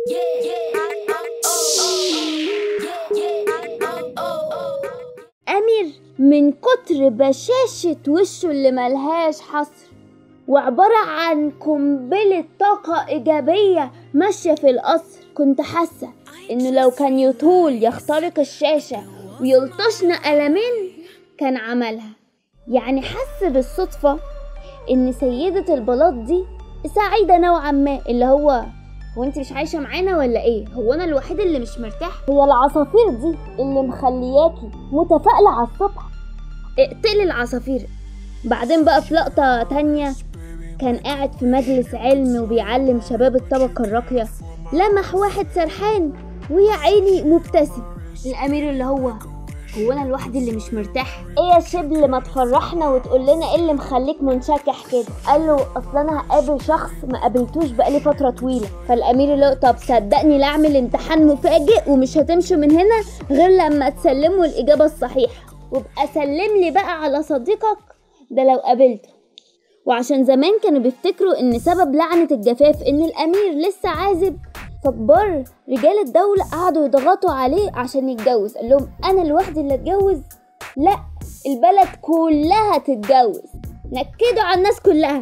أمير من كتر بشاشة وشه اللي ملهاش حصر وعبارة عن قنبلة طاقة إيجابية ماشية في القصر كنت حاسة إنه لو كان يطول يخترق الشاشة ويلطشنا قلمين كان عملها يعني حس بالصدفة إن سيدة البلاط دي سعيدة نوعا ما اللي هو هو انت مش عايشة معانا ولا ايه؟ هو انا الوحيد اللي مش مرتاح؟ هي العصافير دي اللي مخلياكي متفائلة على الصبح اقتلي العصافير بعدين بقى في لقطة تانية كان قاعد في مجلس علم وبيعلم شباب الطبقة الراقية لمح واحد سرحان ويا عيني مبتسم الأمير اللي هو هو أنا لوحدي اللي مش مرتاح إيه يا شبل ما تفرحنا وتقول لنا إيه اللي مخليك منشكح كده قال له أصل أنا هقابل شخص ما قابلتوش بقالي فترة طويلة فالأمير اللي هو طب صدقني لا أعمل امتحان مفاجئ ومش هتمشوا من هنا غير لما تسلموا الإجابة الصحيحة وابقى سلم لي بقى على صديقك ده لو قابلته وعشان زمان كانوا بيفتكروا ان سبب لعنة الجفاف ان الامير لسه عازب فكبار رجال الدولة قعدوا يضغطوا عليه عشان يتجوز قال لهم انا لوحدي اللي اتجوز لا البلد كلها تتجوز نكدوا على الناس كلها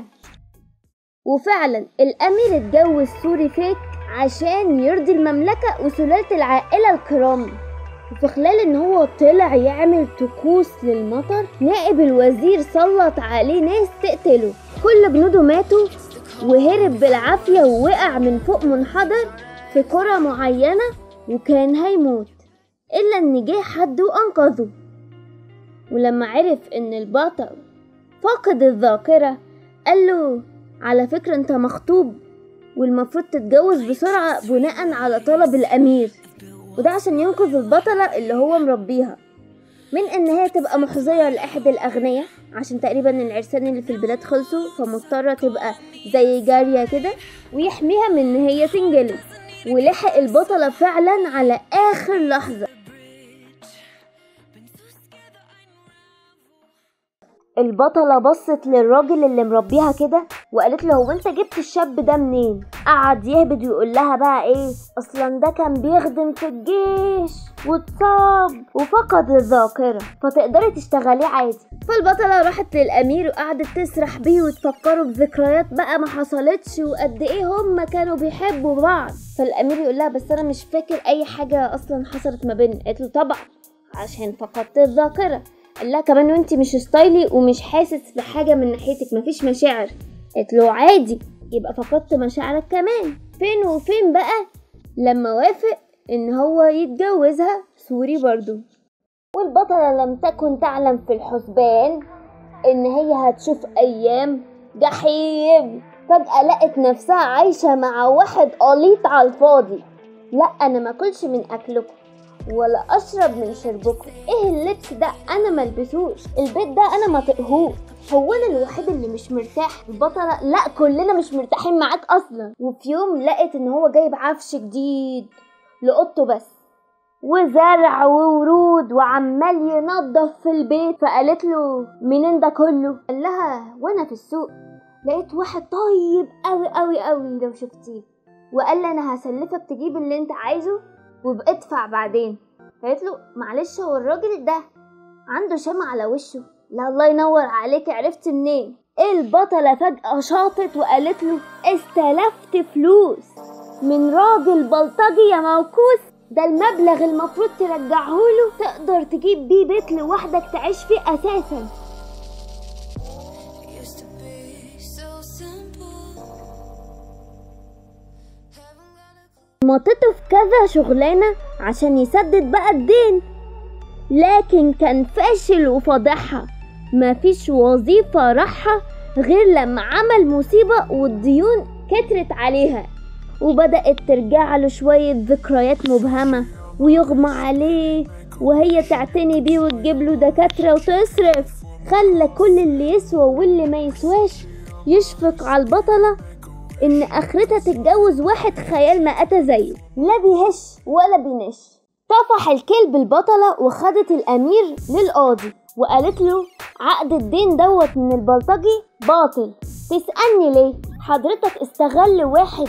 وفعلا الامير اتجوز سوري فيك عشان يرضي المملكة وسلالة العائلة الكرام وفي خلال ان هو طلع يعمل طقوس للمطر نائب الوزير سلط عليه ناس تقتله كل جنوده ماتوا وهرب بالعافية ووقع من فوق منحدر في قرى معينة وكان هيموت إلا إن جه حد وأنقذه ولما عرف إن البطل فقد الذاكرة قال له على فكرة أنت مخطوب والمفروض تتجوز بسرعة بناء على طلب الأمير وده عشان ينقذ البطلة اللي هو مربيها من ان هي تبقى محظية لأحد الأغنياء عشان تقريبا العرسان اللي في البلاد خلصوا فمضطرة تبقى زي جارية كده ويحميها من ان هي تنجلد ولحق البطلة فعلا على آخر لحظة البطلة بصت للراجل اللي مربيها كده وقالت له هو انت جبت الشاب ده منين قعد يهبد ويقول لها بقى ايه اصلا ده كان بيخدم في الجيش واتصاب وفقد الذاكرة فتقدري تشتغليه عادي فالبطلة راحت للأمير وقعدت تسرح بيه وتفكروا بذكريات بقى ما حصلتش وقد ايه هما كانوا بيحبوا بعض فالأمير يقول لها بس أنا مش فاكر أي حاجة أصلا حصلت ما بيننا قالت له طبعا عشان فقدت الذاكرة قال لها كمان وانت مش ستايلي ومش حاسس بحاجة من ناحيتك مفيش مشاعر قالت له عادي يبقى فقدت مشاعرك كمان فين وفين بقى لما وافق ان هو يتجوزها سوري برضو والبطلة لم تكن تعلم في الحسبان ان هي هتشوف ايام جحيم فجأة لقت نفسها عايشة مع واحد قليط على الفاضي لا انا ما كلش من اكلكم ولا اشرب من شربكم ايه اللبس ده انا ملبسوش البيت ده انا ما طقهوش هو انا الوحيد اللي مش مرتاح البطلة لا كلنا مش مرتاحين معاك اصلا وفي يوم لقت ان هو جايب عفش جديد لقطه بس وزرع وورود وعمال ينظف في البيت فقالت له منين ده كله قال لها وانا في السوق لقيت واحد طيب قوي قوي قوي لو شفتيه وقال لي انا هسلفك تجيب اللي انت عايزه وبادفع بعدين قالت له معلش هو الراجل ده عنده شمع على وشه لا الله ينور عليك عرفت منين البطلة فجأة شاطت وقالت له استلفت فلوس من راجل بلطجي يا موكوس ده المبلغ المفروض ترجعه له تقدر تجيب بيه بيت لوحدك تعيش فيه اساسا Used to be so simple. Haven't got a clue. مطته في كذا شغلانة عشان يسدد بقى الدين لكن كان فاشل وفاضحها مفيش وظيفة راحة غير لما عمل مصيبة والديون كترت عليها وبدأت ترجع له شوية ذكريات مبهمة ويغمى عليه وهي تعتني بيه وتجيب له دكاترة وتصرف خلى كل اللي يسوى واللي ما يسواش يشفق على البطلة إن آخرتها تتجوز واحد خيال ما أتى زيه لا بيهش ولا بينش طفح الكلب البطلة وخدت الأمير للقاضي وقالت له عقد الدين دوت من البلطجي باطل تسألني ليه حضرتك استغل واحد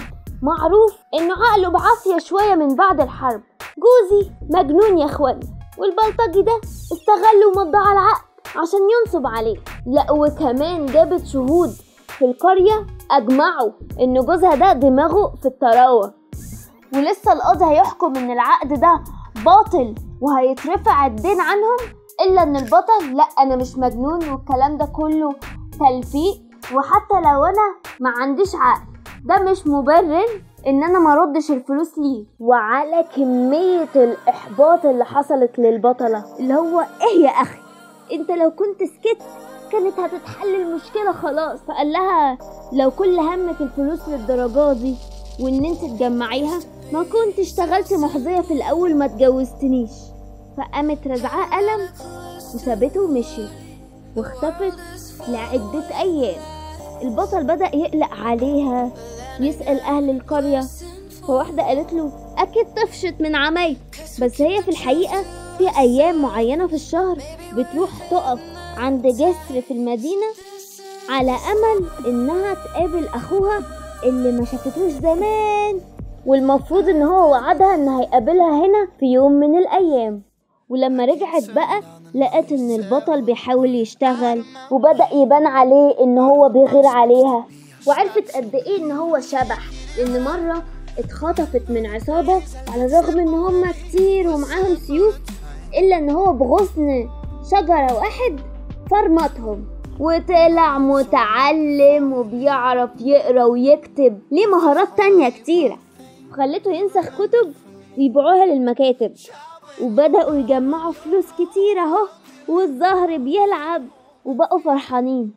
معروف انه عقله بعافية شوية من بعد الحرب جوزي مجنون يا اخواني والبلطجي ده استغل ومضى على العقد عشان ينصب عليه لا وكمان جابت شهود في القرية اجمعوا ان جوزها ده دماغه في الطراوة ولسه القاضي هيحكم ان العقد ده باطل وهيترفع الدين عنهم الا ان البطل لا انا مش مجنون والكلام ده كله تلفيق وحتى لو انا ما عنديش عقل ده مش مبرر ان انا ما ردش الفلوس ليه وعلى كمية الاحباط اللي حصلت للبطلة اللي هو ايه يا اخي انت لو كنت سكت كانت هتتحل المشكلة خلاص فقال لها لو كل همك الفلوس للدرجة دي وان انت تجمعيها ما كنت اشتغلت محظية في الاول ما اتجوزتنيش فقامت رزعاه قلم وسابته ومشيت واختفت لعدة ايام البطل بدأ يقلق عليها يسأل اهل القرية فواحدة قالت له اكيد طفشت من عمايل بس هي في الحقيقة في ايام معينة في الشهر بتروح تقف عند جسر في المدينة على امل انها تقابل اخوها اللي ما شافتوش زمان والمفروض ان هو وعدها ان هيقابلها هنا في يوم من الايام ولما رجعت بقى لقت ان البطل بيحاول يشتغل وبدأ يبان عليه ان هو بيغير عليها وعرفت قد ايه ان هو شبح لان مرة اتخطفت من عصابة على الرغم ان هما كتير ومعاهم سيوف الا ان هو بغصن شجرة واحد فرمتهم وطلع متعلم وبيعرف يقرا ويكتب ليه مهارات تانية كتيرة خلته ينسخ كتب ويبيعوها للمكاتب وبدأوا يجمعوا فلوس كتير اهو والزهر بيلعب وبقوا فرحانين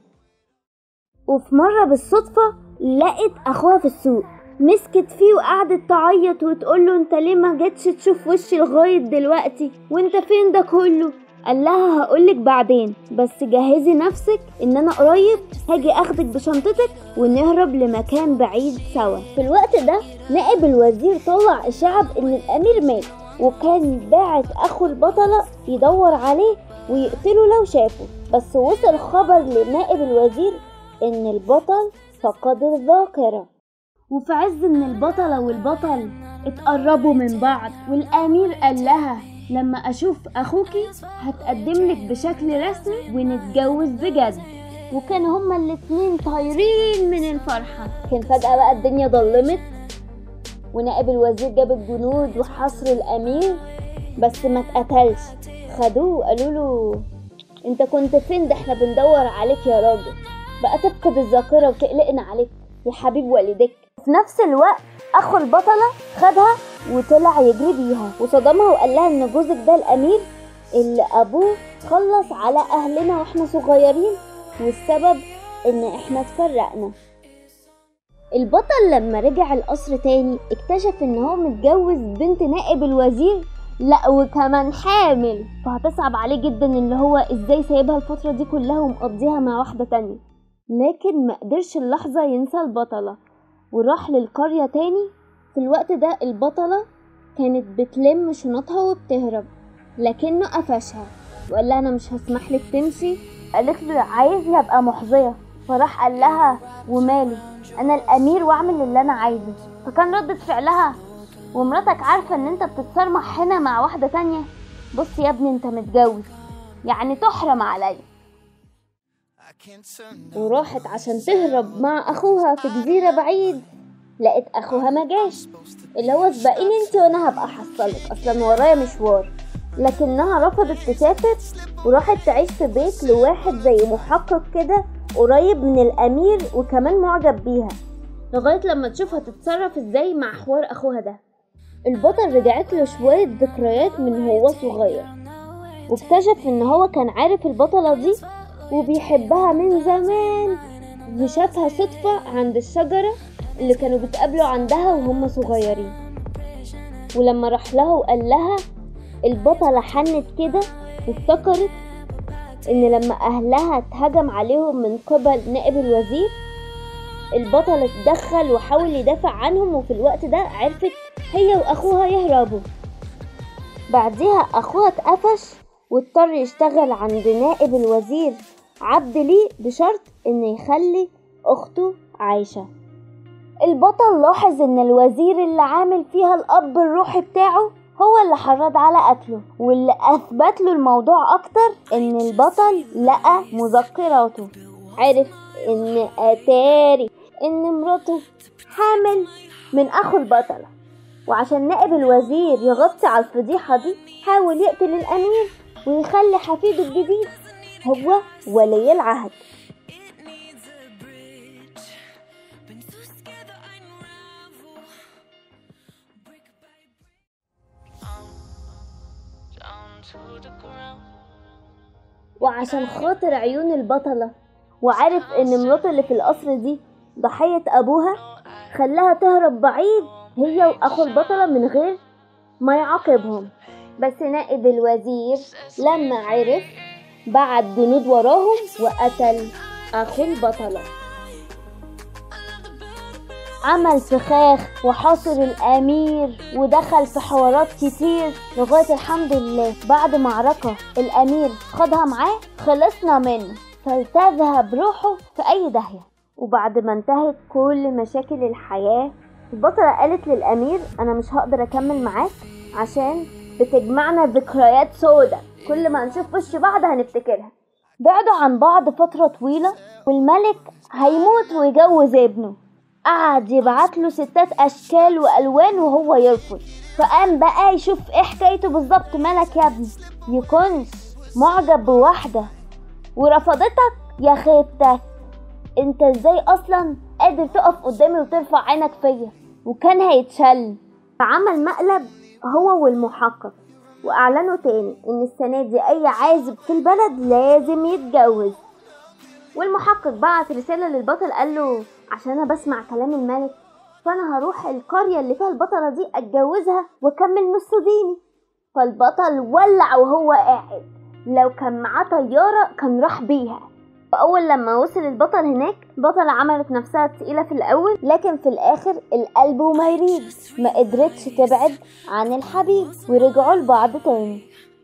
وفي مرة بالصدفة لقت أخوها في السوق مسكت فيه وقعدت تعيط وتقول له انت ليه ما جيتش تشوف وشي لغاية دلوقتي وانت فين ده كله قال لها هقولك بعدين بس جهزي نفسك ان انا قريب هاجي اخدك بشنطتك ونهرب لمكان بعيد سوا في الوقت ده نائب الوزير طلع اشاعة بان الامير مات وكان باعت اخو البطلة يدور عليه ويقتله لو شافه بس وصل خبر لنائب الوزير ان البطل فقد الذاكرة وفي عز ان البطلة والبطل اتقربوا من بعض والامير قال لها لما اشوف اخوكي هتقدم لك بشكل رسمي ونتجوز بجد وكان هما الاتنين طايرين من الفرحة كان فجأة بقى الدنيا ضلمت ونائب الوزير جاب الجنود وحصروا الامير بس ما اتقتلش خدوه وقالوا له انت كنت فين ده احنا بندور عليك يا راجل بقى تفقد الذاكرة وتقلقنا عليك يا حبيب والدك في نفس الوقت اخو البطلة خدها وطلع يجري بيها وصدمها وقال لها ان جوزك ده الامير اللي ابوه خلص على اهلنا واحنا صغيرين والسبب ان احنا اتفرقنا البطل لما رجع القصر تاني اكتشف ان هو متجوز بنت نائب الوزير لا وكمان حامل فهتصعب عليه جدا اللي هو ازاي سايبها الفترة دي كلها ومقضيها مع واحدة تانية لكن ما قدرش اللحظة ينسى البطلة وراح للقرية تاني في الوقت ده البطلة كانت بتلم شنطها وبتهرب لكنه قفشها وقال لها انا مش هسمح لك تمشي قالت له عايزني ابقى محظية فراح قال لها ومالي انا الامير واعمل اللي انا عايزه فكان ردة فعلها ومراتك عارفة ان انت بتتصرمح هنا مع واحدة تانية بص يا ابني انت متجوز يعني تحرم عليا وراحت عشان تهرب مع اخوها في جزيرة بعيد لقيت اخوها ما جاش اللي هو سبقيني انت وانا هبقى احصلك اصلا ورايا مشوار لكنها رفضت تسافر وراحت تعيش في بيت لواحد زي محقق كده قريب من الامير وكمان معجب بيها لغاية لما تشوفها تتصرف ازاي مع حوار اخوها ده البطل رجعت له شوية ذكريات من هو صغير واكتشف ان هو كان عارف البطلة دي وبيحبها من زمان وشافها صدفة عند الشجرة اللي كانوا بيتقابلوا عندها وهم صغيرين ولما راح لها وقال لها البطلة حنت كده وافتكرت ان لما اهلها اتهجم عليهم من قبل نائب الوزير البطل اتدخل وحاول يدافع عنهم وفي الوقت ده عرفت هي واخوها يهربوا بعدها اخوها اتقفش واضطر يشتغل عند نائب الوزير عبد ليه بشرط ان يخلي اخته عايشة البطل لاحظ ان الوزير اللي عامل فيها الاب الروحي بتاعه هو اللي حرض على قتله واللي اثبت له الموضوع اكتر ان البطل لقى مذكراته عرف ان اتاري ان مراته حامل من اخو البطلة وعشان نائب الوزير يغطي على الفضيحة دي حاول يقتل الامير ويخلي حفيده الجديد هو ولي العهد Been too scared that I unravel. Brick by brick. down to the ground. وعشان خاطر عيون البطلة وعارف ان مراته اللي في القصر دي ضحية ابوها خلاها تهرب بعيد هي واخو البطلة من غير ما يعاقبهم بس نائب الوزير لما عرف بعت جنود وراهم وقتل اخو البطلة عمل فخاخ وحاصر الامير ودخل في حوارات كتير لغايه الحمد لله بعد معركه الامير خدها معاه خلصنا منه فلتذهب روحه في اي داهيه وبعد ما انتهت كل مشاكل الحياه البطله قالت للامير انا مش هقدر اكمل معاك عشان بتجمعنا ذكريات سودة كل ما نشوف وش بعض هنفتكرها بعدوا عن بعض فترة طويلة والملك هيموت ويجوز ابنه قعد يبعت له ستات اشكال والوان وهو يرفض فقام بقى يشوف ايه حكايته بالظبط مالك يا ابني يكونش معجب بواحده ورفضتك يا خيبتك انت ازاي اصلا قادر تقف قدامي وترفع عينك فيا وكان هيتشل فعمل مقلب هو والمحقق واعلنوا تاني ان السنه دي اي عازب في البلد لازم يتجوز والمحقق بعت رسالة للبطل قال له عشان أنا بسمع كلام الملك فأنا هروح القرية اللي فيها البطلة دي أتجوزها وأكمل نص ديني فالبطل ولع وهو قاعد لو كان معاه طيارة كان راح بيها وأول لما وصل البطل هناك البطلة عملت نفسها تقيلة في الأول لكن في الآخر القلب وما يريد ما قدرتش تبعد عن الحبيب ورجعوا لبعض تاني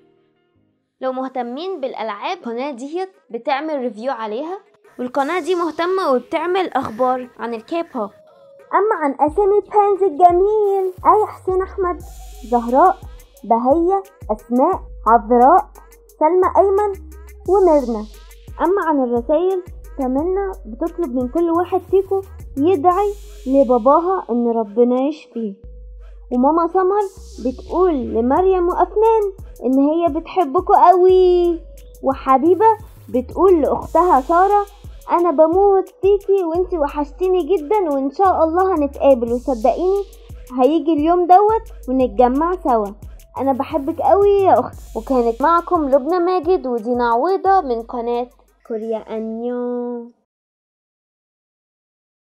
لو مهتمين بالالعاب القناه ديت بتعمل ريفيو عليها والقناه دي مهتمه وبتعمل اخبار عن الكيب هوب اما عن اسامي بانز الجميل اي حسين احمد زهراء بهية اسماء عذراء سلمى ايمن وميرنا اما عن الرسايل فمنا بتطلب من كل واحد فيكم يدعي لباباها ان ربنا يشفيه وماما سمر بتقول لمريم وأفنان إن هي بتحبكوا قوي وحبيبة بتقول لأختها سارة أنا بموت فيكي وانتي وحشتيني جدا وإن شاء الله هنتقابل وصدقيني هيجي اليوم دوت ونتجمع سوا أنا بحبك قوي يا أخت وكانت معكم لبنى ماجد ودينا عويضة من قناة كوريا أنيو